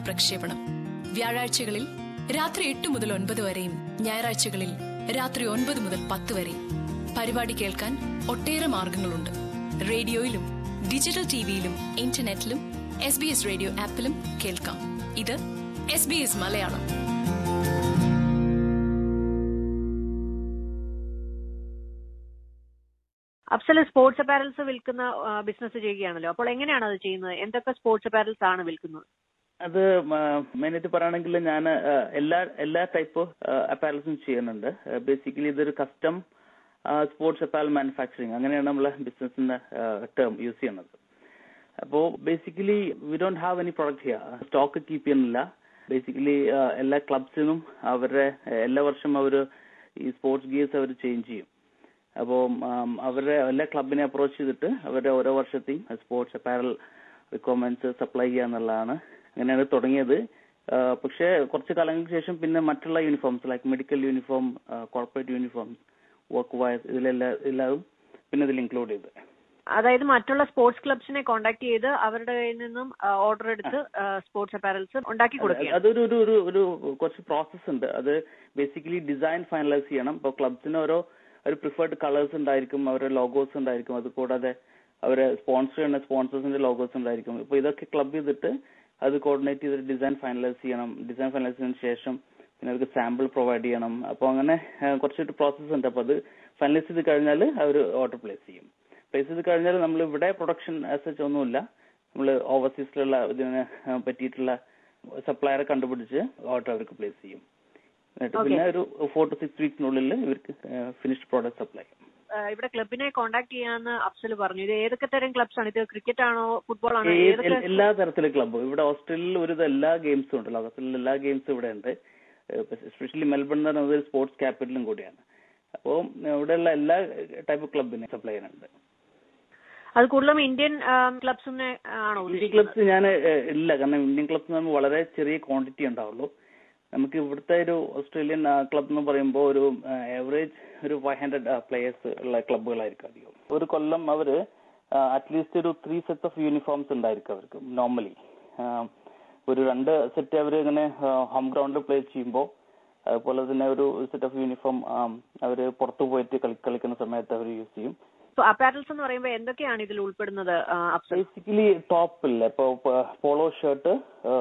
പ്രക്ഷേപണം വ്യാഴാഴ്ചകളിൽ രാത്രി എട്ട് മുതൽ ഒൻപത് വരെയും ഞായറാഴ്ചകളിൽ രാത്രി ഒൻപത് മുതൽ പത്ത് വരെയും പരിപാടി കേൾക്കാൻ ഒട്ടേറെ മാർഗങ്ങളുണ്ട് റേഡിയോയിലും ഡിജിറ്റൽ ടിവിയിലും ഇന്റർനെറ്റിലും എസ് ബി എസ് റേഡിയോ ആപ്പിലും കേൾക്കാം ഇത് S B S Malayalam Afsal sports apparels വിൽക്കുന്ന ബിസിനസ് ചെയ്യുകയാണല്ലോ അപ്പോൾ എങ്ങനെയാണ് അത് ചെയ്യുന്നത് എന്തൊക്കെ സ്പോർട്സ് അപ്പാരൽസ് ആണ് വിൽക്കുന്നത് അത് മെയിനായിട്ട് പറയുകയാണെങ്കിൽ ഞാൻ എല്ലാ എല്ലാ ടൈപ്പ് അപ്പാരൽസും ചെയ്യുന്നുണ്ട് ബേസിക്കലി ഇതൊരു കസ്റ്റം സ്പോർട്സ് അപ്പാരൽ മാനുഫാക്ചറിങ് അങ്ങനെയാണ് നമ്മളെ ബിസിനസിന്റെ ടേം യൂസ് ചെയ്യുന്നത് അപ്പോ basically we don't have any product here stock keep ചെയ്യുന്നില്ല ബേസിക്കലി എല്ലാ ക്ലബ്സിനും അവരുടെ എല്ലാ വർഷം അവർ ഈ സ്പോർട്സ് ഗിയേഴ്സ് അവർ ചേഞ്ച് ചെയ്യും അപ്പോൾ അവരുടെ എല്ലാ ക്ലബിനെ അപ്രോച്ച് ചെയ്തിട്ട് അവരുടെ ഓരോ വർഷത്തെയും സ്പോർട്സ് അപ്പാരൽ റിക്വയർമെന്റ്സ് സപ്ലൈ ചെയ്യുക എന്നുള്ളതാണ് അങ്ങനെയാണ് തുടങ്ങിയത് പക്ഷേ കുറച്ച് കാലങ്ങൾക്ക് ശേഷം പിന്നെ മറ്റുള്ള uniforms like medical uniform corporate uniforms work wears ഇതിലെല്ലാം എല്ലാതും പിന്നെ ഇതിൽ ഇൻക്ലൂഡ് ചെയ്ത് അതായത് മറ്റുള്ള സ്പോർട്സ് ക്ലബ്സിനെ കോൺടാക്ട് ചെയ്ത് അവരുടെ കയ്യിൽ നിന്നും ഓർഡർ എടുത്ത് സ്പോർട്സ് അപ്പാരൽസ് ഉണ്ടാക്കി കൊടുക്കുക അതൊരു ഒരു ഒരു ഒരു കുറച്ച് പ്രോസസ് ഉണ്ട് അത് ബേസിക്കലി ഡിസൈൻ ഫൈനലൈസ് ചെയ്യണം ഇപ്പോൾ ക്ലബ്സിന് ഓരോ ഒരു പ്രിഫേർഡ് കളേഴ്സ് ഉണ്ടായിരിക്കും അവരുടെ ലോഗോസ് ഉണ്ടായിരിക്കും അത് കൂടാതെ അവരെ സ്പോൺസർ ചെയ്യുന്ന സ്പോൺസേഴ്സിന്റെ ലോഗോസ് ഉണ്ടായിരിക്കും ഇപ്പൊ ഇതൊക്കെ ക്ലബ് ചെയ്തിട്ട് അത് കോർഡിനേറ്റ് ചെയ്തിട്ട് ഡിസൈൻ ഫൈനലൈസ് ചെയ്യണം ഡിസൈൻ ഫൈനലൈസ് ചെയ്തതിനു ശേഷം പിന്നെ അവർക്ക് സാമ്പിൾ പ്രൊവൈഡ് ചെയ്യണം അപ്പോൾ അങ്ങനെ കുറച്ചൊരു പ്രോസസ്സ് ഉണ്ട് അപ്പോൾ അത് ഫൈനലൈസ് ചെയ്ത് കഴിഞ്ഞാൽ അവർ ഓർഡർ പ്ലേസ് ചെയ്യും പ്ലേസ് ചെയ്ത് കഴിഞ്ഞാൽ നമ്മൾ ഇവിടെ പ്രൊഡക്ഷൻ ആസ് ഒന്നുമില്ല നമ്മൾ ഓവർസീസിലുള്ള ഇതിനെ പറ്റിയിട്ടുള്ള സപ്ലയറെ കണ്ടുപിടിച്ച് ഓർഡർ അവർക്ക് പ്ലേസ് ചെയ്യും എന്നിട്ട് പിന്നെ ഒരു ഫോർ ടു സിക്സ് വീക്സിനുള്ളിൽ ഇവർക്ക് ഫിനിഷ്ഡ് പ്രോഡക്റ്റ് സപ്ലൈ ചെയ്യും ഇവിടെ ക്ലബിനെ കോൺടാക്ട് ചെയ്യാന്ന് അഫ്സൽ പറഞ്ഞു ഇത് ഏതൊക്കെ തരം ക്ലബ്സ് ആണ് ഇത് ക്രിക്കറ്റ് ആണോ ഫുട്ബോൾ ആണോ എല്ലാ തരത്തിലെ ക്ലബ്ബും ഇവിടെ ഓസ്ട്രേലിയയിൽ ഒരു എല്ലാ ഗെയിംസും ഉണ്ട് ലോകത്തിലുള്ള എല്ലാ ഗെയിംസും ഇവിടെ ഉണ്ട് എസ്പെഷ്യലി മെൽബൺ എന്ന് പറയുന്നത് ഒരു സ്പോർട്സ് ക്യാപിറ്റലും കൂടിയാണ് അപ്പോൾ ഇവിടെയുള്ള എല്ലാ ടൈപ്പ് ക്ലബിനെ സപ്ലൈ ചെയ്യുന്നുണ്ട് അത് കൂടുതലും ഇന്ത്യൻ ക്ലബ്സിനെ ആണോ ഇന്ത്യൻ ക്ലബ്സ് ഞാൻ ഇല്ല കാരണം ഇന്ത്യൻ ക്ലബ്സ് നമ്മൾ വളരെ ചെറിയ ക്വാണ്ടിറ്റി ഉണ്ടാവുള്ളൂ നമുക്ക് ഇവിടുത്തെ ഒരു ഓസ്ട്രേലിയൻ ക്ലബ് എന്ന് പറയുമ്പോൾ ഒരു ആവറേജ് ഒരു ഫൈവ് ഹൺഡ്രഡ് പ്ലേയേഴ്സ് ഉള്ള ക്ലബ്ബുകളായിരിക്കും അധികം ഒരു കൊല്ലം അവര് അറ്റ്ലീസ്റ്റ് ഒരു ത്രീ സെറ്റ് ഓഫ് യൂണിഫോംസ് ഉണ്ടായിരിക്കും അവർക്ക് നോർമലി ഒരു രണ്ട് സെറ്റ് അവർ ഇങ്ങനെ ഹോം ഗ്രൗണ്ടിൽ പ്ലേ ചെയ്യുമ്പോൾ അതുപോലെ തന്നെ ഒരു സെറ്റ് ഓഫ് യൂണിഫോം അവർ പുറത്തു പോയിട്ട് കളി കളിക്കുന്ന സമയത്ത് അവർ യൂസ് ചെയ്യും അപ്പാരൽസ് എന്ന് പറയുമ്പോൾ എന്തൊക്കെയാണ് ഇതിൽ ഉൾപ്പെടുന്നത് ബേസിക്കലി ടോപ്പ് ഇല്ല ഇപ്പൊ polo shirt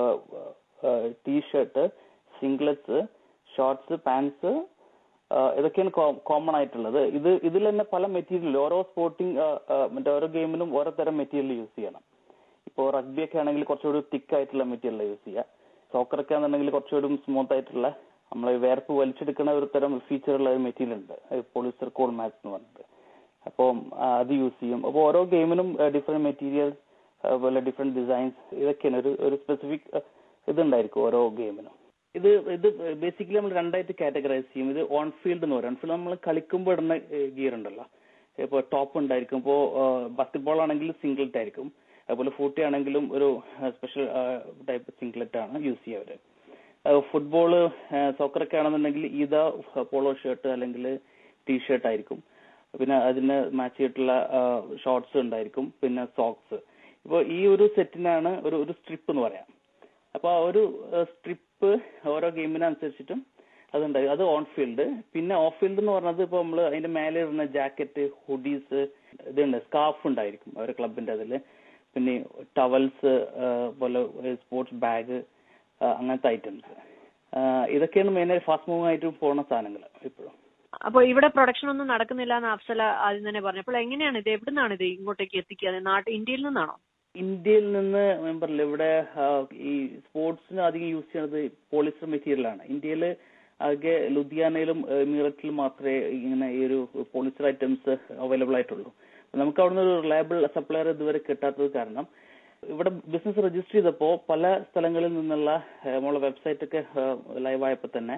T shirt singlets shorts pants ഇതൊക്കെയാണ് കോമൺ ആയിട്ടുള്ളത് ഇത് ഇതിൽ തന്നെ പല മെറ്റീരിയൽ ഓരോ സ്പോർട്ടിംഗ് മറ്റേ ഓരോ ഗെയിമിനും ഓരോ തരം മെറ്റീരിയൽ യൂസ് ചെയ്യണം ഇപ്പോൾ റഗ്ബി ഒക്കെ ആണെങ്കിൽ കുറച്ചുകൂടി തിക്ക് ആയിട്ടുള്ള മെറ്റീരിയൽ യൂസ് ചെയ്യുക സോക്കർ ഒക്കെ ആണെന്നുണ്ടെങ്കിൽ കുറച്ചുകൂടി സ്മൂത്ത് ആയിട്ടുള്ള നമ്മൾ വേർപ്പ് വലിച്ചെടുക്കുന്ന ഒരു തരം ഫീച്ചർ ഉള്ള ഒരു മെറ്റീരിയൽ ഉണ്ട് പോളിസ്റ്റർ കോൾ മാച്ച് എന്ന് പറഞ്ഞിട്ട് അപ്പോൾ അത് യൂസ് ചെയ്യും അപ്പോൾ ഓരോ ഗെയിമിനും ഡിഫറെന്റ് മെറ്റീരിയൽസ് അതുപോലെ ഡിഫറെന്റ് ഡിസൈൻസ് ഇതൊക്കെയാണ് ഒരു ഒരു സ്പെസിഫിക് ഇതുണ്ടായിരിക്കും ഓരോ ഗെയിമിനും ഇത് ഇത് ബേസിക്കലി നമ്മൾ രണ്ടായിട്ട് കാറ്റഗറൈസ് ചെയ്യും ഇത് ഓൺ ഫീൽഡ് എന്ന് പറയും ഫീൽഡ് നമ്മൾ കളിക്കുമ്പോൾ ഇടുന്ന ഗിയർ ഉണ്ടല്ലോ ഇപ്പോൾ ടോപ്പ് ഉണ്ടായിരിക്കും ഇപ്പോൾ ബാസ്കറ്റ്ബോൾ ആണെങ്കിൽ സിംഗിൾറ്റ് ആയിരിക്കും അതുപോലെ ഫൂട്ടി ആണെങ്കിലും ഒരു സ്പെഷ്യൽ ടൈപ്പ് സിംഗിളറ്റ് ആണ് യൂസ് ചെയ്യുക അവര് ഫുട്ബോള് സോക്കർ ഒക്കെ ആണെന്നുണ്ടെങ്കിൽ ഇതാ പോളോ ഷർട്ട് അല്ലെങ്കിൽ ടീ ഷർട്ട് ആയിരിക്കും പിന്നെ അതിന് മാച്ച് ചെയ്തിട്ടുള്ള ഷോർട്സ് ഉണ്ടായിരിക്കും പിന്നെ സോക്സ് ഇപ്പോൾ ഈ ഒരു സെറ്റിനാണ് ഒരു ഒരു സ്ട്രിപ്പ് എന്ന് പറയാം അപ്പൊ ആ ഒരു സ്ട്രിപ്പ് ഓരോ ഗെയിമിനനുസരിച്ചിട്ടും അതുണ്ടായി അത് ഓൺ ഫീൽഡ് പിന്നെ ഓഫ് ഫീൽഡ് എന്ന് പറഞ്ഞത് ഇപ്പൊ നമ്മൾ അതിന്റെ മേലെ ഇടുന്ന ജാക്കറ്റ് ഹുഡീസ് ഇതുണ്ട് സ്കാർഫ് ഉണ്ടായിരിക്കും അവരുടെ ക്ലബിന്റെ അതിൽ പിന്നെ ടവൽസ് പോലെ സ്പോർട്സ് ബാഗ് അങ്ങനത്തെ ഐറ്റംസ് ഇതൊക്കെയാണ് മെയിനായി ഫാസ്റ്റ് മൂവിംഗ് ആയിട്ട് പോകുന്ന സാധനങ്ങൾ ഇപ്പോഴും അപ്പൊ ഇവിടെ പ്രൊഡക്ഷൻ ഒന്നും നടക്കുന്നില്ല എന്ന് അഫ്സല ആദ്യം തന്നെ പറഞ്ഞു അപ്പോൾ എങ്ങനെയാണ് ഇത് എവിടുന്നാണ് ഇത് ഇങ്ങോട്ടേക്ക് എത്തിക്കുക നാട്ട് ഇന്ത്യയിൽ നിന്നാണോ ഇന്ത്യയിൽ നിന്ന് മെമ്പറില്ല ഇവിടെ ഈ സ്പോർട്സിന് അധികം യൂസ് ചെയ്യുന്നത് പോളിസ്റ്റർ മെറ്റീരിയൽ ആണ് ഇന്ത്യയിൽ ആകെ ലുധിയാനയിലും മീററ്റിലും മാത്രമേ ഇങ്ങനെ ഈ ഒരു പോളിസ്റ്റർ ഐറ്റംസ് അവൈലബിൾ ആയിട്ടുള്ളൂ നമുക്ക് അവിടുന്ന് ഒരു റിലയബിൾ സപ്ലയർ ഇതുവരെ കിട്ടാത്തത് കാരണം ഇവിടെ ബിസിനസ് രജിസ്റ്റർ ചെയ്തപ്പോൾ പല സ്ഥലങ്ങളിൽ നിന്നുള്ള നമ്മളെ വെബ്സൈറ്റ് ഒക്കെ ലൈവ് ആയപ്പോൾ തന്നെ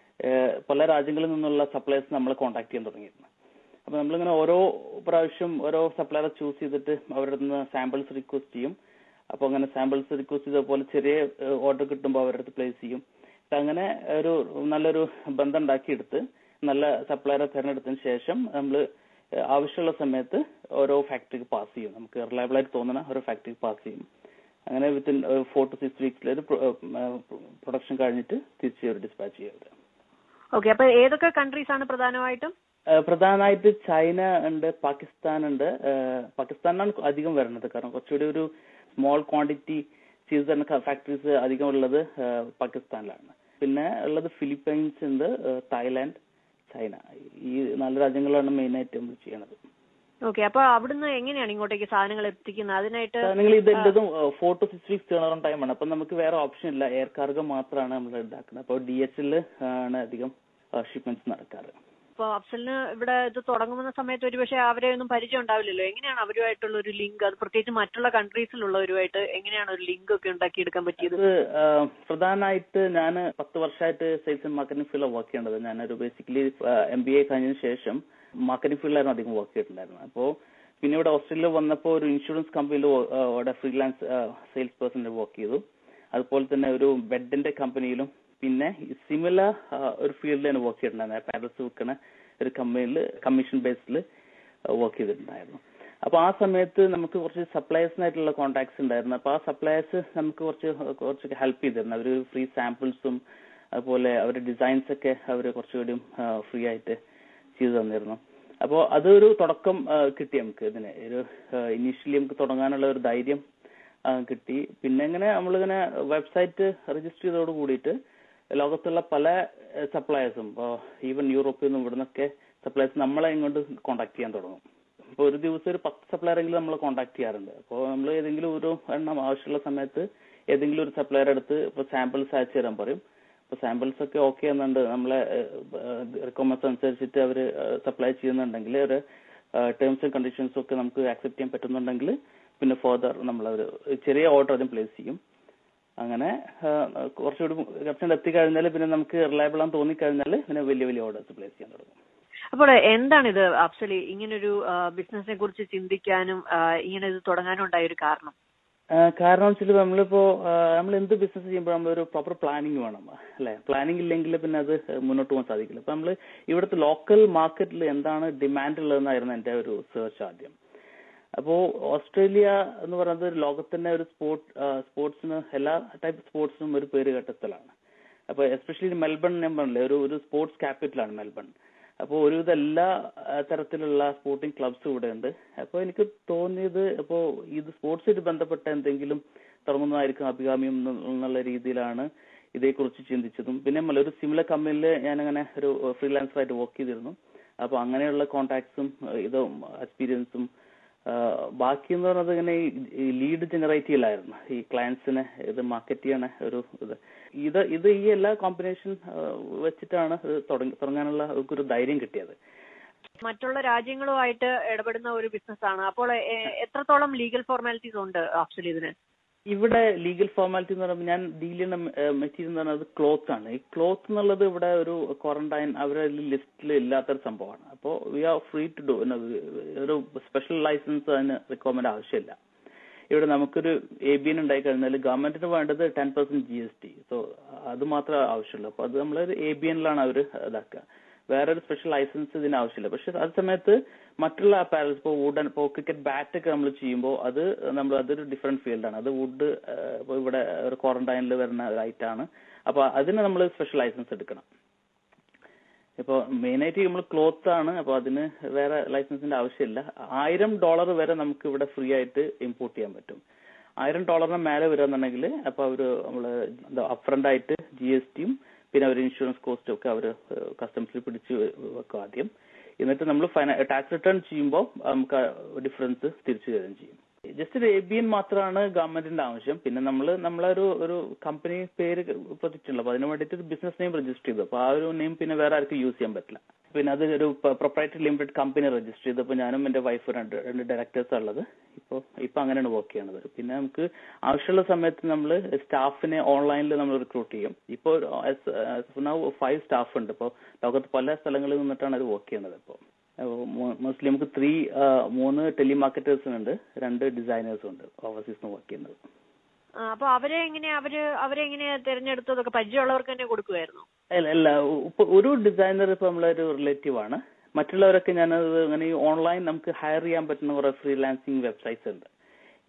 പല രാജ്യങ്ങളിൽ നിന്നുള്ള സപ്ലയേഴ്സ് നമ്മളെ കോൺടാക്ട് ചെയ്യാൻ തുടങ്ങിയിരുന്നു അപ്പൊ നമ്മളിങ്ങനെ ഓരോ പ്രാവശ്യം ഓരോ സപ്ലയറെ ചൂസ് ചെയ്തിട്ട് അവരുടെ നിന്ന് സാമ്പിൾസ് റിക്വസ്റ്റ് ചെയ്യും അപ്പൊ അങ്ങനെ സാമ്പിൾസ് റിക്വസ്റ്റ് ചെയ്ത പോലെ ചെറിയ ഓർഡർ കിട്ടുമ്പോൾ അവരുടെ അടുത്ത് പ്ലേസ് ചെയ്യും അങ്ങനെ ഒരു നല്ലൊരു ബന്ധം ഉണ്ടാക്കിയെടുത്ത് നല്ല സപ്ലയറെ തിരഞ്ഞെടുത്തതിന് ശേഷം നമ്മൾ ആവശ്യമുള്ള സമയത്ത് ഓരോ ഫാക്ടറിക്ക് പാസ് ചെയ്യും നമുക്ക് റിലയബിൾ ആയിട്ട് തോന്നുന്ന ഓരോ ഫാക്ടറിക്ക് പാസ് ചെയ്യും അങ്ങനെ വിത്തിൻ ഫോർ ടു സിക്സ് വീക്സിൽ ഒരു പ്രൊഡക്ഷൻ കഴിഞ്ഞിട്ട് തിരിച്ച് ഒരു ഡിസ്പാച്ച് ചെയ്യുന്നത് ഓക്കെ അപ്പൊ ഏതൊക്കെ കൺട്രീസ് ആണ് പ്രധാനമായിട്ടും ഏഹ് പ്രധാനമായിട്ട് ചൈന ഉണ്ട് പാകിസ്ഥാൻ ഉണ്ട് ഏഹ് പാകിസ്ഥാനാണ് അധികം വരുന്നത് കാരണം കുറച്ചുകൂടി ഒരു സ്മോൾ ക്വാണ്ടിറ്റി ചെയ്തു തരുന്ന ഫാക്ടറീസ് അധികം ഉള്ളത് ഏഹ് പാകിസ്ഥാനിലാണ് പിന്നെ ഉള്ളത് ഫിലിപ്പൈൻസ് ഉണ്ട് ഏഹ് തായ്ലാന്റ് ചൈന ഈ നാല് രാജ്യങ്ങളാണ് മെയിൻ ആയിട്ട് നമ്മൾ ചെയ്യണത് ഓക്കെ അപ്പൊ അവിടുന്ന് എങ്ങനെയാണ് ഇങ്ങോട്ടേക്ക് സാധനങ്ങൾ എത്തിക്കുന്നത് അതിനായിട്ട് നിങ്ങൾ ഇത് എല്ലതും four to six weeks turn around ടൈമാണ് അപ്പൊ നമുക്ക് വേറെ ഓപ്ഷൻ ഇല്ല എയർ കാർഗോ മാത്രമാണ് നമ്മൾ ഉണ്ടാക്കുന്നത് അപ്പോൾ ഡി എച്ച് എൽ ആണ് അധികം ഷിപ്മെന്റ്സ് നടക്കാറ് ഇപ്പൊ അഫ്സലിന് ഇവിടെ ഇത് തുടങ്ങുന്ന സമയത്ത് ഒരുപക്ഷെ അവരെ ഒന്നും പരിചയം ഉണ്ടാവില്ലല്ലോ എങ്ങനെയാണ് അവരുമായിട്ടുള്ള ഒരു ലിങ്ക് അത് പ്രത്യേകിച്ച് മറ്റുള്ള കൺട്രീസിലുള്ളവരുമായിട്ട് എങ്ങനെയാണ് ഒരു ലിങ്ക് ഒക്കെ ഉണ്ടാക്കിയെടുക്കാൻ പറ്റിയത് ഇത് ആ, പ്രധാനമായിട്ട് ഞാൻ പത്ത് വർഷമായിട്ട് സെയിൽസ് ആൻഡ് മാർക്കറ്റിംഗ് ഫീൽഡിൽ വർക്ക് ചെയ്യേണ്ടത് ഞാനൊരു ബേസിക്കലി എം ബി എ കഴിഞ്ഞതിന് ശേഷം മാർക്കറ്റിംഗ് ഫീൽഡിലായിരുന്നു അധികം വർക്ക് ചെയ്തിട്ടുണ്ടായിരുന്നത് അപ്പോൾ പിന്നെ ഇവിടെ ഓസ്ട്രേലിയ വന്നപ്പോൾ ഒരു ഇൻഷുറൻസ് കമ്പനിയിൽ അവിടെ ഫ്രീലാൻസ് സെയിൽസ് പേഴ്സണിൽ വർക്ക് ചെയ്തു അതുപോലെ തന്നെ ഒരു ബെഡിന്റെ കമ്പനിയിലും പിന്നെ സിമിലർ ഒരു ഫീൽഡിലാണ് വർക്ക് ചെയ്തിട്ടുണ്ടായിരുന്നത് പാരൽസ് വിൽക്കുന്ന ഒരു കമ്പനിയിൽ കമ്മീഷൻ ബേസിൽ വർക്ക് ചെയ്തിട്ടുണ്ടായിരുന്നു അപ്പൊ ആ സമയത്ത് നമുക്ക് കുറച്ച് സപ്ലയേഴ്സിനായിട്ടുള്ള കോൺടാക്ട്സ് ഉണ്ടായിരുന്നു അപ്പൊ ആ സപ്ലയേഴ്സ് നമുക്ക് കുറച്ച് കുറച്ചൊക്കെ ഹെൽപ്പ് ചെയ്തിരുന്നു അവർ ഫ്രീ സാമ്പിൾസും അതുപോലെ അവരുടെ ഡിസൈൻസ് ഒക്കെ അവർ കുറച്ചുകൂടി ഫ്രീ ആയിട്ട് ചെയ്തു തന്നിരുന്നു അപ്പോൾ അതൊരു തുടക്കം ആ, കിട്ടി നമുക്ക് ഇതിന് ഒരു ഇനീഷ്യലി നമുക്ക് തുടങ്ങാനുള്ള ഒരു ധൈര്യം ആ, കിട്ടി പിന്നെ ഇങ്ങനെ നമ്മളിങ്ങനെ വെബ്സൈറ്റ് രജിസ്റ്റർ ചെയ്തതോട് കൂടിയിട്ട് ലോകത്തുള്ള പല സപ്ലയേഴ്സും ഇപ്പോൾ ഈവൻ യൂറോപ്പിൽ നിന്നും ഇവിടെ നിന്നൊക്കെ സപ്ലയേഴ്സ് നമ്മളെ ഇങ്ങോട്ട് കോൺടാക്ട് ചെയ്യാൻ തുടങ്ങും അപ്പോൾ ഒരു ദിവസം ഒരു പത്ത് സപ്ലയർ എങ്കിലും നമ്മൾ കോൺടാക്ട് ചെയ്യാറുണ്ട് അപ്പോൾ നമ്മൾ ഏതെങ്കിലും ഒരു എണ്ണം ആവശ്യമുള്ള സമയത്ത് ഏതെങ്കിലും ഒരു സപ്ലയർ അടുത്ത് ഇപ്പോൾ സാമ്പിൾസ് അയച്ചു തരാൻ പറയും അപ്പോൾ സാമ്പിൾസ് ഒക്കെ ഓക്കെ എന്നുണ്ട് നമ്മളെ റിക്വയർമെന്റ്സ് അനുസരിച്ചിട്ട് അവർ സപ്ലൈ ചെയ്യുന്നുണ്ടെങ്കിൽ ഒരു ടേംസ് ആൻഡ് കണ്ടീഷൻസ് ഒക്കെ നമുക്ക് ആക്സെപ്റ്റ് ചെയ്യാൻ പറ്റുന്നുണ്ടെങ്കിൽ പിന്നെ ഫർദർ നമ്മൾ ഒരു ചെറിയ ഓർഡർ ആദ്യം പ്ലേസ് ചെയ്യും അങ്ങനെ ആ, കുറച്ചുകൂടി കുറച്ചുകൂടി എത്തിക്കഴിഞ്ഞാൽ പിന്നെ നമുക്ക് റിലയബിൾ ആണെന്ന് തോന്നിക്കഴിഞ്ഞാൽ പിന്നെ വലിയ വലിയ ഓർഡേഴ്സ് പ്ലേസ് ചെയ്യാൻ തുടങ്ങും അപ്പോൾ എന്താണിത് അഫ്സലി ഇങ്ങനൊരു ബിസിനസിനെ കുറിച്ച് ചിന്തിക്കാനും ആ, ഇങ്ങനെ ഇത് തുടങ്ങാനും ഉണ്ടായ ഒരു കാരണം ആ, കാരണം വെച്ചാൽ നമ്മളിപ്പോ ആ, നമ്മൾ എന്ത് ബിസിനസ് ചെയ്യുമ്പോൾ നമ്മളൊരു പ്രോപ്പർ പ്ലാനിങ് വേണം അല്ലെ പ്ലാനിങ് ഇല്ലെങ്കിൽ പിന്നെ അത് മുന്നോട്ട് പോകാൻ സാധിക്കില്ല അപ്പൊ നമ്മൾ ഇവിടുത്തെ ലോക്കൽ മാർക്കറ്റിൽ എന്താണ് ഡിമാൻഡ് ഉള്ളതെന്നായിരുന്നു എന്റെ ഒരു സെർച്ച് ആദ്യം അപ്പോ ഓസ്ട്രേലിയ എന്ന് പറയുന്നത് ഒരു ലോകത്തിന്റെ ഒരു സ്പോർട്ട് സ്പോർട്സിന് എല്ലാ ടൈപ്പ് സ്പോർട്സിനും ഒരു പേര് കേട്ട സ്ഥലമാണ് അപ്പൊ എസ്പെഷ്യലി മെൽബൺ ഞാൻ പറഞ്ഞില്ലേ ഒരു ഒരു സ്പോർട്സ് ക്യാപിറ്റലാണ് മെൽബൺ അപ്പോൾ ഒരുവിധ എല്ലാ ആ, തരത്തിലുള്ള സ്പോർട്ടിംഗ് ക്ലബ്സും ഇവിടെ ഉണ്ട് അപ്പോൾ എനിക്ക് തോന്നിയത് അപ്പോ ഇത് സ്പോർട്സുമായിട്ട് ബന്ധപ്പെട്ട എന്തെങ്കിലും തുടങ്ങുന്നതായിരിക്കും അഭികാമ്യം എന്ന് എന്നുള്ള രീതിയിലാണ് ഇതേക്കുറിച്ച് ചിന്തിച്ചതും പിന്നെ മല- ഒരു സിമിലർ കമ്പനിയിൽ ഞാനങ്ങനെ ഒരു ഫ്രീലാൻസർ ആയിട്ട് വർക്ക് ചെയ്തിരുന്നു അപ്പൊ അങ്ങനെയുള്ള കോൺടാക്ട്സും ഇതും എക്സ്പീരിയൻസും ബാക്കി എന്ന് പറയുന്നത് ഇങ്ങനെ ഈ ലീഡ് ജനറേറ്റ് ചെയ്യലായിരുന്നു ഈ ക്ലയൻസിനെ ഇത് മാർക്കറ്റ് ചെയ്യണ ഒരു ഇത് ഇത് ഇത് ഈ എല്ലാ കോമ്പിനേഷൻ വെച്ചിട്ടാണ് ഇത് തുടങ്ങി തുടങ്ങാനുള്ള ഒരു ധൈര്യം കിട്ടിയത് മറ്റുള്ള രാജ്യങ്ങളുമായിട്ട് ഇടപെടുന്ന ഒരു ബിസിനസ്സാണ് അപ്പോൾ എ- എത്രത്തോളം ലീഗൽ ഫോർമാലിറ്റീസ് ഉണ്ട് ആക്ച്വലി ഇതിന് ഇവിടെ ലീഗൽ ഫോർമാലിറ്റി എന്ന് പറയുമ്പോൾ ഞാൻ ഡീൽ ചെയ്യുന്ന മെറ്റീരിയൽ എന്ന് പറയുന്നത് ക്ലോത്ത് ആണ് ഈ ക്ലോത്ത് എന്നുള്ളത് ഇവിടെ ഒരു ക്വാറന്റൈൻ അവരുടെ ലിസ്റ്റിൽ ഇല്ലാത്തൊരു സംഭവമാണ് അപ്പോൾ we are free to do ഒരു സ്പെഷ്യൽ ലൈസൻസ് അതിന് റിക്വയർമെന്റ് ആവശ്യമില്ല ഇവിടെ നമുക്കൊരു എ ബി എൻ ഉണ്ടായി കഴിഞ്ഞാൽ ഗവൺമെന്റിന് വേണ്ടത് ten percent G S T so അത് മാത്രമേ ആവശ്യമുള്ളൂ അപ്പൊ അത് നമ്മളൊരു എ ബി എനിലാണ് അവർ ഇതാക്കുക വേറെ ഒരു സ്പെഷ്യൽ ലൈസൻസ് ഇതിന് ആവശ്യമില്ല പക്ഷെ അതേ സമയത്ത് മറ്റുള്ള അപ്പാരൽസ് ഇപ്പോൾ വുഡൻ ഇപ്പോൾ ക്രിക്കറ്റ് ബാറ്റ് ഒക്കെ നമ്മൾ ചെയ്യുമ്പോൾ അത് നമ്മൾ അതൊരു ഡിഫറെന്റ് ഫീൽഡാണ് അത് വുഡ് ഇപ്പോൾ ഇവിടെ ഒരു ക്വാറന്റൈനിൽ വരുന്ന ഒരു ഐറ്റാണ് അപ്പൊ അതിന് നമ്മൾ സ്പെഷ്യൽ ലൈസൻസ് എടുക്കണം ഇപ്പോൾ മെയിനായിട്ട് നമ്മൾ ക്ലോത്ത് ആണ് അപ്പോൾ അതിന് വേറെ ലൈസൻസിന്റെ ആവശ്യമില്ല ആയിരം ഡോളർ വരെ നമുക്ക് ഇവിടെ ഫ്രീ ആയിട്ട് ഇമ്പോർട്ട് ചെയ്യാൻ പറ്റും ആയിരം ഡോളറിന് മേലെ വരികയെന്നുണ്ടെങ്കിൽ അപ്പോൾ അവർ നമ്മൾ എന്താ അപ്രണ്ട് ആയിട്ട് ജി എസ് ടിയും പിന്നെ അവർ ഇൻഷുറൻസ് കോസ്റ്റും ഒക്കെ അവർ കസ്റ്റംസിൽ പിടിച്ച് വെക്കും ആദ്യം എന്നിട്ട് നമ്മൾ ടാക്സ് റിട്ടേൺ ചെയ്യുമ്പോൾ നമുക്ക് ഡിഫറൻസ് തിരിച്ചു തരുകയും ചെയ്യും ജസ്റ്റ് ഒരു എ ബി എൻ മാത്രമാണ് ഗവൺമെന്റിന്റെ ആവശ്യം പിന്നെ നമ്മൾ നമ്മളൊരു ഒരു കമ്പനി പേര് പ്രതിച്ചിട്ടുള്ളത് അപ്പൊ അതിന് വേണ്ടിയിട്ട് ഒരു ബിസിനസ് നെയിം രജിസ്റ്റർ ചെയ്തു അപ്പൊ ആ ഒരു നെയിം പിന്നെ വേറെ ആർക്കും യൂസ് ചെയ്യാൻ പറ്റില്ല പിന്നെ അത് ഒരു പ്രൊപ്പറേറ്ററി ലിമിറ്റഡ് കമ്പനി രജിസ്റ്റർ ചെയ്തു അപ്പൊ ഞാനും എന്റെ വൈഫ് രണ്ട് രണ്ട് ഡയറക്ടേഴ്സ് ഉള്ളത് ഇപ്പൊ ഇപ്പൊ അങ്ങനെയാണ് വർക്ക് ചെയ്യണത് പിന്നെ നമുക്ക് ആവശ്യമുള്ള സമയത്ത് നമ്മൾ സ്റ്റാഫിനെ ഓൺലൈനിൽ നമ്മൾ റിക്രൂട്ട് ചെയ്യും ഇപ്പോൾ ഫൈവ് സ്റ്റാഫ് ഉണ്ട് ഇപ്പോൾ ലോകത്ത് പല സ്ഥലങ്ങളിൽ നിന്നിട്ടാണ് അത് വർക്ക് ചെയ്യുന്നത് ഇപ്പോൾ മോസ്റ്റ്ലി നമുക്ക് ത്രീ മൂന്ന് ടെലിമാർക്കറ്റേഴ്സ് ഉണ്ട് രണ്ട് ഡിസൈനേഴ്സും ഉണ്ട് ഓവർസീസ് വർക്ക് ചെയ്യുന്നത് ആ, അപ്പൊ അവരെ എങ്ങനെ അവര് അവരെ എങ്ങനെയാ തിരഞ്ഞെടുത്തതൊക്കെ പരിചയമുള്ളവർക്ക് തന്നെ കൊടുക്കുമായിരുന്നു അല്ല അല്ല ഇപ്പൊ ഒരു ഡിസൈനർ ഇപ്പൊ നമ്മളൊരു റിലേറ്റീവ് ആണ് മറ്റുള്ളവരൊക്കെ ഞാനത് അങ്ങനെ ഈ ഓൺലൈൻ നമുക്ക് ഹയർ ചെയ്യാൻ പറ്റുന്ന കുറെ ഫ്രീലാൻസിങ് വെബ്സൈറ്റ്സ് ഉണ്ട്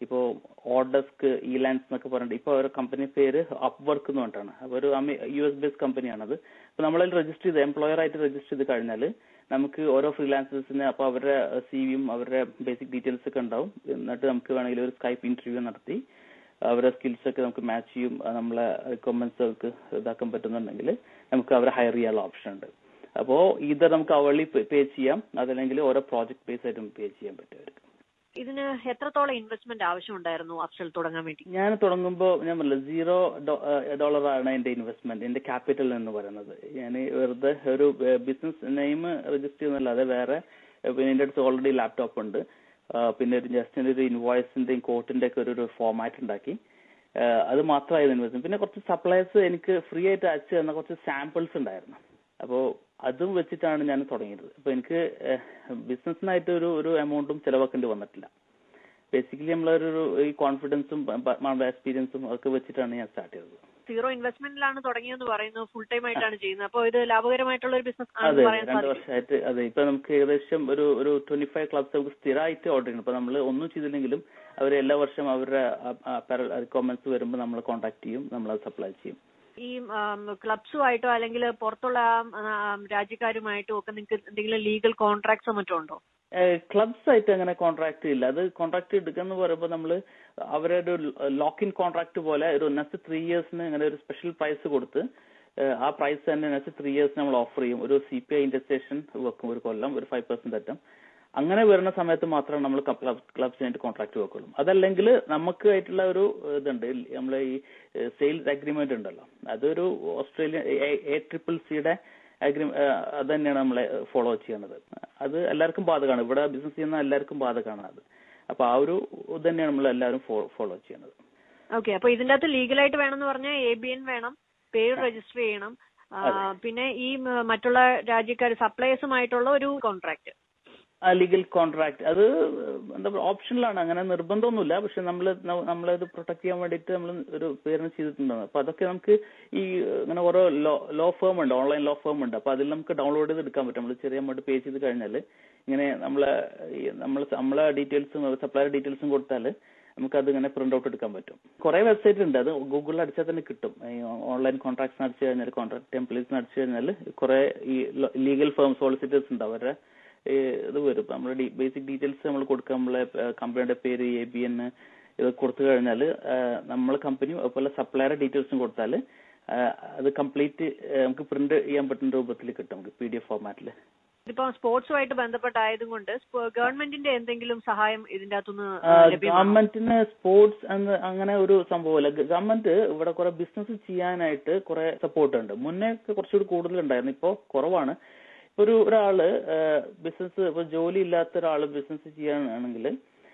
ഇപ്പോ ഓർഡസ്ക് ഇലാൻസ് എന്നൊക്കെ പറഞ്ഞിട്ട് ഇപ്പൊ അവരുടെ കമ്പനി പേര് അപ്വർക്ക് എന്ന് പറഞ്ഞിട്ടാണ് അപ്പൊ ഒരു യു എസ് ബേസ്ഡ് കമ്പനിയാണത് അപ്പൊ നമ്മളതിൽ രജിസ്റ്റർ ചെയ്ത് എംപ്ലോയർ ആയിട്ട് രജിസ്റ്റർ ചെയ്ത് കഴിഞ്ഞാൽ നമുക്ക് ഓരോ ഫ്രീലാൻസേഴ്സിന് അപ്പൊ അവരുടെ സിവിയും അവരുടെ ബേസിക് ഡീറ്റെയിൽസ് ഒക്കെ ഉണ്ടാവും എന്നിട്ട് നമുക്ക് വേണമെങ്കിൽ ഒരു സ്കൈപ്പ് ഇന്റർവ്യൂ നടത്തി അവരുടെ സ്കിൽസ് ഒക്കെ നമുക്ക് മാച്ച് ചെയ്യും അത് നമ്മളെ റിക്വയർമെന്റ്സ് അവർക്ക് ഇതാക്കാൻ പറ്റുന്നുണ്ടെങ്കിൽ നമുക്ക് അവരെ ഹയർ ചെയ്യാനുള്ള ഓപ്ഷൻ ഉണ്ട് അപ്പോ ഇത് നമുക്ക് അവളി പേ ചെയ്യാം അതല്ലെങ്കിൽ ഓരോ പ്രോജക്ട് ബേസ് ആയിട്ടും പേ ചെയ്യാൻ പറ്റും അവർക്ക് ഇതിന് എത്രത്തോളം ഇൻവെസ്റ്റ്മെന്റ് ആവശ്യമുണ്ടായിരുന്നു അഫ്സൽ തുടങ്ങാൻ വേണ്ടി ഞാൻ തുടങ്ങുമ്പോൾ ഞാൻ പറഞ്ഞില്ല സീറോ ഡോളർ ആണ് എന്റെ ഇൻവെസ്റ്റ്മെന്റ് എന്റെ ക്യാപിറ്റൽ എന്ന് പറയുന്നത് ഞാൻ വെറുതെ ഒരു ബിസിനസ് നെയിം രജിസ്റ്റർ ചെയ്യുന്നല്ലാതെ വേറെ പിന്നെ എന്റെ അടുത്ത് ഓൾറെഡി ലാപ്ടോപ്പ് ഉണ്ട് ആ, പിന്നെ ഒരു ജസ്റ്റ് ഒരു ഇൻവോയ്സിന്റെയും കോട്ടിന്റെ ഒക്കെ ഒരു ഫോമാറ്റ് ഉണ്ടാക്കി ആ, അത് മാത്രമായിരുന്നു ഇൻവെസ്റ്റ്മെന്റ് പിന്നെ കുറച്ച് സപ്ലൈസ് എനിക്ക് ഫ്രീ ആയിട്ട് അയച്ചു തന്ന കുറച്ച് സാമ്പിൾസ് ഉണ്ടായിരുന്നു അപ്പോ അതും വെച്ചിട്ടാണ് ഞാൻ തുടങ്ങിയത് അപ്പൊ എനിക്ക് ബിസിനസ്സിനായിട്ട് ഒരു ഒരു എമൗണ്ടും ചെലവാക്കേണ്ടി വന്നിട്ടില്ല ബേസിക്കലി നമ്മളൊരു ഒരു ഈ കോൺഫിഡൻസും എക്സ്പീരിയൻസും ഒക്കെ വെച്ചിട്ടാണ് ഞാൻ സ്റ്റാർട്ട് ചെയ്തത് സീറോ ഇൻവെസ്റ്റ്മെന്റിലാണ് തുടങ്ങിയെന്ന് പറയുന്നു ഫുൾ ടൈം ആയിട്ടാണ് ചെയ്യുന്നത് അപ്പോൾ ഇത് ലാഭകരമായിട്ടുള്ള ഒരു ബിസിനസ് അതെ ആണെന്ന് പറയാൻ രണ്ട് സാധിക്കും വർഷമായിട്ട് അതെ ഇപ്പൊ നമുക്ക് ഏകദേശം ഒരു ഒരു ട്വന്റി ഫൈവ് ക്ലബ്സ് നമുക്ക് സ്ഥിരമായിട്ട് ഓർഡർ ചെയ്യണം ഇപ്പൊ നമ്മൾ ഒന്നും ചെയ്തില്ലെങ്കിലും അവർ എല്ലാ വർഷം അവരുടെ റിക്വയർമെന്റ്സ് വരുമ്പോൾ നമ്മൾ കോൺടാക്ട് ചെയ്യും നമ്മൾ അത് സപ്ലൈ ചെയ്യും ഈ ക്ലബ്സുമായിട്ടോ അല്ലെങ്കിൽ പുറത്തുള്ള ആം, രാജ്യക്കാരുമായിട്ടോ ഒക്കെ നിങ്ങൾക്ക് എന്തെങ്കിലും ലീഗൽ കോൺട്രാക്ട്സോ മറ്റോ ഉണ്ടോ ക്ലബ്സ് ആയിട്ട് അങ്ങനെ കോൺട്രാക്ട് ഇല്ല അത് കോൺട്രാക്ട് എടുക്കാന്ന് പറയുമ്പോൾ നമ്മൾ അവരുടെ ഒരു ലോക്ക് ഇൻ കോൺട്രാക്ട് പോലെ ഒരു നെക്സ്റ്റ് ത്രീ ഇയേഴ്സിന് അങ്ങനെ ഒരു സ്പെഷ്യൽ പ്രൈസ് കൊടുത്ത് ഏഹ് ആ പ്രൈസ് തന്നെ നെക്സ്റ്റ് ത്രീ ഇയേഴ്സ് നമ്മൾ ഓഫർ ചെയ്യും ഒരു സി പി ഐ ഇൻഡസ്ട്രേഷൻ വെക്കും ഒരു കൊല്ലം ഒരു ഫൈവ് പെർസെന്റ് അറ്റം അങ്ങനെ വരുന്ന സമയത്ത് മാത്രമേ നമ്മൾ ക്ലബ്സിനായിട്ട് കോൺട്രാക്ട് വെക്കുള്ളൂ അതല്ലെങ്കിൽ നമുക്ക് ആയിട്ടുള്ള ഒരു ഇതുണ്ട് നമ്മളെ ഈ സെയിൽസ് അഗ്രിമെന്റ് ഉണ്ടല്ലോ അതൊരു ഓസ്ട്രേലിയ എ ട്രിപ്പിൾ സിയുടെ അഗ്രി അത് തന്നെയാണ് നമ്മളെ ഫോളോ ചെയ്യണത് അത് എല്ലാവർക്കും ബാധകമാണ് ഇവിടെ ബിസിനസ് ചെയ്യുന്ന എല്ലാവർക്കും ബാധകമാണ് അത് അപ്പൊ ആ ഒരു ഇത് തന്നെയാണ് നമ്മൾ എല്ലാവരും ഫോളോ ചെയ്യണത് ഓക്കെ അപ്പൊ ഇതിന്റെ അകത്ത് ലീഗലായിട്ട് വേണമെന്ന് പറഞ്ഞാൽ എ ബി എൻ വേണം പേര് രജിസ്റ്റർ ചെയ്യണം ആ, പിന്നെ ഈ മ- മറ്റുള്ള രാജ്യക്കാർ സപ്ലൈസുമായിട്ടുള്ള ഒരു കോൺട്രാക്ട് ലീഗൽ കോൺട്രാക്ട് അത് എന്താ പറയുക ഓപ്ഷനിലാണ് അങ്ങനെ നിർബന്ധമൊന്നുമില്ല പക്ഷെ നമ്മൾ നമ്മളത് പ്രൊട്ടക്ട് ചെയ്യാൻ വേണ്ടിയിട്ട് നമ്മൾ ഒരു പേരിന് ചെയ്തിട്ടുണ്ടാകും അപ്പൊ അതൊക്കെ നമുക്ക് ഈ ഇങ്ങനെ ഓരോ ലോ ലോ ഫേം ഉണ്ട് ഓൺലൈൻ ലോ ഫേം ഉണ്ട് അപ്പൊ അതിൽ നമുക്ക് ഡൗൺലോഡ് ചെയ്ത് എടുക്കാൻ പറ്റും നമ്മൾ ചെറിയ അമൗണ്ട് പേ ചെയ്ത് കഴിഞ്ഞാൽ ഇങ്ങനെ നമ്മളെ ഈ നമ്മൾ നമ്മളെ ഡീറ്റെയിൽസും സപ്ലയർ ഡീറ്റെയിൽസും കൊടുത്താൽ നമുക്ക് അത് ഇങ്ങനെ പ്രിന്റ് ഔട്ട് എടുക്കാൻ പറ്റും കുറെ വെബ്സൈറ്റ് ഉണ്ട് അത് ഗൂഗിളിൽ അടിച്ചാൽ തന്നെ കിട്ടും ഈ ഓൺലൈൻ കോൺട്രാക്ട്സ് അടിച്ചു കഴിഞ്ഞാൽ കോൺട്രാക്ട് ടെംപ്ലേറ്റ്സ് അടിച്ചു കഴിഞ്ഞാൽ കുറെ ഈ ലീഗൽ ഫേം സോളിസിറ്റേഴ്സ് ഉണ്ട് അവരുടെ ഈ ഇത് വരും ഇപ്പൊ നമ്മുടെ ബേസിക് ഡീറ്റെയിൽസ് നമ്മൾ കൊടുക്കുക നമ്മളെ കമ്പനിയുടെ പേര് എ ബി എൻ ഇത് കൊടുത്തു കഴിഞ്ഞാൽ നമ്മൾ കമ്പനിയും അതുപോലെ സപ്ലയറുടെ ഡീറ്റെയിൽസും കൊടുത്താൽ അത് കംപ്ലീറ്റ് നമുക്ക് പ്രിന്റ് ചെയ്യാൻ പറ്റുന്ന രൂപത്തിൽ കിട്ടും നമുക്ക് പി ഡി എഫ് ഫോർമാറ്റിൽ ഇതിപ്പോ സ്പോർട്സുമായിട്ട് ബന്ധപ്പെട്ടായതും കൊണ്ട് ഗവൺമെന്റിന്റെ എന്തെങ്കിലും സഹായം ഇതിന്റെ അകത്തുനിന്ന് ലഭ്യമാണോ ഗവൺമെന്റിന് സ്പോർട്സ് എന്ന് അങ്ങനെ ഒരു സംഭവമല്ല ഗവൺമെന്റ് ഇവിടെ കുറെ ബിസിനസ് ചെയ്യാനായിട്ട് കുറെ സപ്പോർട്ട് ഉണ്ട് മുന്നേ ഒക്കെ കുറച്ചുകൂടി കൂടുതലുണ്ടായിരുന്നു ഇപ്പോ കുറവാണ് ഇപ്പൊ ഒരു ഒരാള് ബിസിനസ് ഇപ്പൊ ജോലി ഇല്ലാത്ത ഒരാള് ബിസിനസ് ചെയ്യാനാണെങ്കിൽ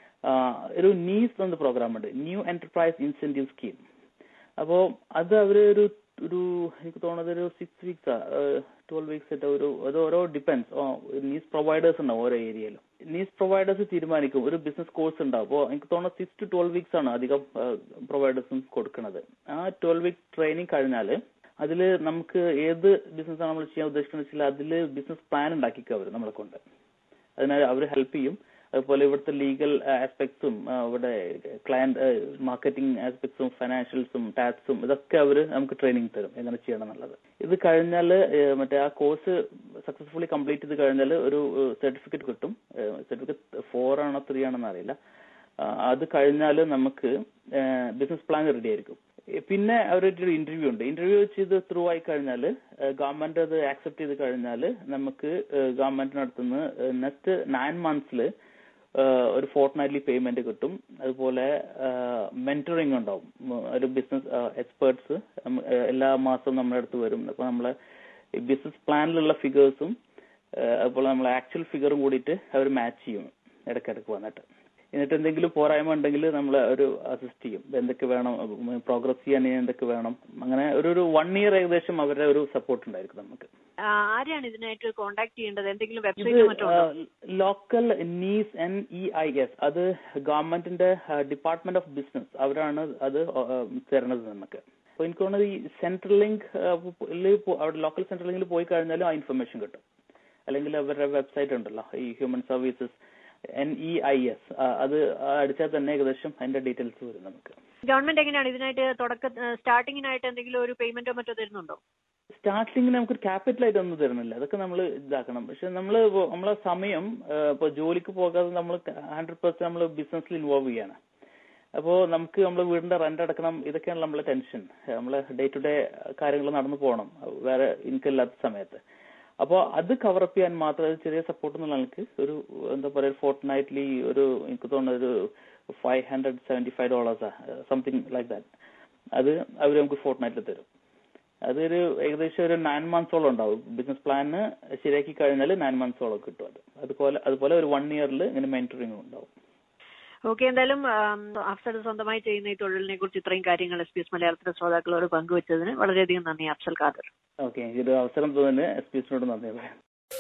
ഒരു നീസ് എന്ന പ്രോഗ്രാം ഉണ്ട് ന്യൂ എന്റർപ്രൈസ് ഇൻസെന്റീവ് സ്കീം അപ്പോ അത് അവര് ഒരു ഒരു എനിക്ക് തോന്നുന്നത് ഒരു സിക്സ് വീക്സ് ട്വൽവ് വീക്സ് ആയിട്ട് ഒരു അത് ഓരോ ഡിപ്പെൻസ് നീസ് പ്രൊവൈഡേഴ്സ് ഉണ്ടാവും ഓരോ ഏരിയയിലും നീസ് പ്രൊവൈഡേഴ്സ് തീരുമാനിക്കും ഒരു ബിസിനസ് കോഴ്സ് ഉണ്ടാവും അപ്പോൾ എനിക്ക് തോന്നുന്നത് സിക്സ് ടു ട്വൽവ് വീക്സ് ആണ് അധികം പ്രൊവൈഡേഴ്സും കൊടുക്കുന്നത് ആ ട്വൽവ് വീക്സ് ട്രെയിനിങ് കഴിഞ്ഞാൽ അതിൽ നമുക്ക് ഏത് ബിസിനസ് ആണ് നമ്മൾ ചെയ്യാൻ ഉദ്ദേശിക്കുന്നത് വെച്ചാൽ അതിൽ ബിസിനസ് പ്ലാൻ ഉണ്ടാക്കിക്കുക അവർ നമ്മളെ കൊണ്ട് അതിനാൽ അവർ ഹെൽപ്പ് ചെയ്യും അതുപോലെ ഇവിടുത്തെ ലീഗൽ ആസ്പെക്ട്സും ഇവിടെ ക്ലയന്റ് മാർക്കറ്റിംഗ് ആസ്പെക്ട്സും ഫൈനാൻഷ്യൽസും ടാക്സും ഇതൊക്കെ അവർ നമുക്ക് ട്രെയിനിങ് തരും എങ്ങനെ ചെയ്യണം എന്നുള്ളത് ഇത് കഴിഞ്ഞാൽ മറ്റേ ആ കോഴ്സ് സക്സസ്ഫുള്ളി കംപ്ലീറ്റ് ചെയ്ത് കഴിഞ്ഞാൽ ഒരു സർട്ടിഫിക്കറ്റ് കിട്ടും സർട്ടിഫിക്കറ്റ് ഫോർ ആണോ ത്രീ ആണെന്ന് അറിയില്ല അത് കഴിഞ്ഞാൽ നമുക്ക് ബിസിനസ് പ്ലാൻ റെഡി ആയിരിക്കും പിന്നെ അവരുടെ ഒരു ഇന്റർവ്യൂ ഉണ്ട് ഇന്റർവ്യൂ ചെയ്ത് ത്രൂ ആയി കഴിഞ്ഞാൽ ഗവൺമെന്റ് അത് ആക്സെപ്റ്റ് ചെയ്ത് കഴിഞ്ഞാൽ നമുക്ക് ഗവൺമെന്റിനടുത്തുനിന്ന് നെക്സ്റ്റ് നയൻ മന്ത്സിൽ ഒരു ഫോർട്ട് നൈറ്റ്ലി പേയ്മെന്റ് കിട്ടും അതുപോലെ മെന്ററിങ് ഉണ്ടാവും ഒരു ബിസിനസ് എക്സ്പേർട്സ് എല്ലാ മാസവും നമ്മുടെ അടുത്ത് വരും അപ്പൊ നമ്മളെ ബിസിനസ് പ്ലാനിലുള്ള ഫിഗേഴ്സും അതുപോലെ നമ്മളെ ആക്ച്വൽ ഫിഗറും കൂടിയിട്ട് അവർ മാച്ച് ചെയ്യും ഇടയ്ക്കിടയ്ക്ക് വന്നിട്ട് എന്നിട്ട് എന്തെങ്കിലും പോരായ്മ ഉണ്ടെങ്കിൽ നമ്മൾ ഒരു അസിസ്റ്റ് ചെയ്യും എന്തൊക്കെ വേണം പ്രോഗ്രസ് ചെയ്യാൻ എന്തൊക്കെ വേണം അങ്ങനെ ഒരു ഒരു വൺ ഇയർ ഏകദേശം അവരുടെ ഒരു സപ്പോർട്ട് ഉണ്ടായിരിക്കും നമുക്ക് ആരെയാണ് ഇതിനായിട്ട് കോൺടാക്ട് ചെയ്യേണ്ടത് എന്തെങ്കിലും ഇത് വെബ്സൈറ്റ് മറ്റോ ഉണ്ടോ ലോക്കൽ നീസ് എൻ ഇ ഐ എസ് അത് ഗവൺമെന്റിന്റെ ഡിപ്പാർട്ട്മെന്റ് ഓഫ് ബിസിനസ് അവരാണ് അത് തരുന്നത് നമുക്ക് അപ്പൊ എനിക്ക് തോന്നുന്നത് ഈ സെൻട്രൽ ലിങ്ക് അവിടെ ലോക്കൽ സെൻട്രൽ ലിങ്കിൽ പോയി കഴിഞ്ഞാലും ആ ഇൻഫർമേഷൻ കിട്ടും അല്ലെങ്കിൽ അവരുടെ വെബ്സൈറ്റ് ഉണ്ടല്ലോ ഈ human services N E I S അത് അടിച്ചാൽ തന്നെ ഏകദേശം അതിന്റെ ഡീറ്റെയിൽസ് വരും നമുക്ക് ഗവൺമെന്റ് എങ്ങനെയാണ് ഇതിനായിട്ട് തുടക്ക സ്റ്റാർട്ടിങ്ങിനായിട്ട് എന്തെങ്കിലും ഒരു പേയ്മെന്റോ മറ്റോ തരുന്നുണ്ടോ സ്റ്റാർട്ടിങ്ങിന് നമുക്ക് ക്യാപിറ്റൽ ആയിട്ട് ഒന്നും തരുന്നില്ല അതൊക്കെ നമ്മൾ ഇതാക്കണം പക്ഷെ നമ്മൾ നമ്മളെ സമയം ഇപ്പൊ ജോലിക്ക് പോകാതെ നമ്മൾ ഹൺഡ്രഡ് പെർസെന്റ് നമ്മൾ ബിസിനസ്സിൽ ഇൻവോൾവ് ചെയ്യാണ് അപ്പോ നമുക്ക് നമ്മൾ വീടിന്റെ റെന്റ് അടക്കണം ഇതൊക്കെയാണ് നമ്മളെ ടെൻഷൻ നമ്മളെ ഡേ ടു ഡേ കാര്യങ്ങൾ നടന്നു പോകണം വേറെ ഇൻകം ഇല്ലാത്ത സമയത്ത് അപ്പോൾ അത് കവറപ്പ് ചെയ്യാൻ മാത്രം ഒരു ചെറിയ സപ്പോർട്ട് എന്നുള്ള നിലക്ക് ഒരു എന്താ പറയുക ഫോർട്ട് നൈറ്റ്ലി ഒരു എനിക്ക് തോന്നുന്നു ഒരു ഫൈവ് ഹൺഡ്രഡ് സെവന്റി ഫൈവ് ഡോളേഴ്സാ സംതിങ് ലൈക്ക് ദാറ്റ് അത് അവർ നമുക്ക് ഫോർട്ട് നൈറ്റിൽ തരും അതൊരു ഏകദേശം ഒരു നയൻ മന്ത്സോളം ഉണ്ടാവും ബിസിനസ് പ്ലാന് ശരിയാക്കി കഴിഞ്ഞാൽ നയൻ മന്ത്സോളം കിട്ടും അത് അതുപോലെ അതുപോലെ ഒരു വൺ ഇയറിൽ ഇങ്ങനെ മെന്ററിംഗ് ഉണ്ടാവും ഓക്കെ എന്തായാലും അഫ്സൽ സ്വന്തമായി ചെയ്യുന്ന ഈ തൊഴിലിനെ കുറിച്ച് ഇത്രയും കാര്യങ്ങൾ എസ് പി എസ് മലയാളത്തിലെ ശ്രോതാക്കളോട് പങ്കുവച്ചതിന് വളരെയധികം നന്ദി അഫ്സൽ ഖാദർ ഓക്കെ എനിക്കൊരു അവസരം തോന്നുന്നു എസ് പി എസിനോട് നന്ദി പറയാം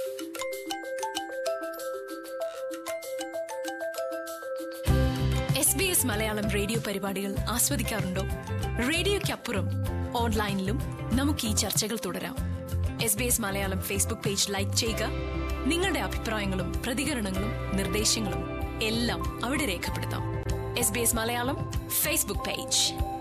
S B S Malayalam radio പരിപാടികൾ ആസ്വദിക്കാറുണ്ടോ റേഡിയോയ്ക്കപ്പുറം ഓൺലൈനിലും നമുക്ക് ഈ ചർച്ചകൾ തുടരാം S B S Malayalam Facebook page like ചെയ്യുക നിങ്ങളുടെ അഭിപ്രായങ്ങളും പ്രതികരണങ്ങളും നിർദ്ദേശങ്ങളും എല്ലാം അവിടെ രേഖപ്പെടുത്താം S B S Malayalam Facebook page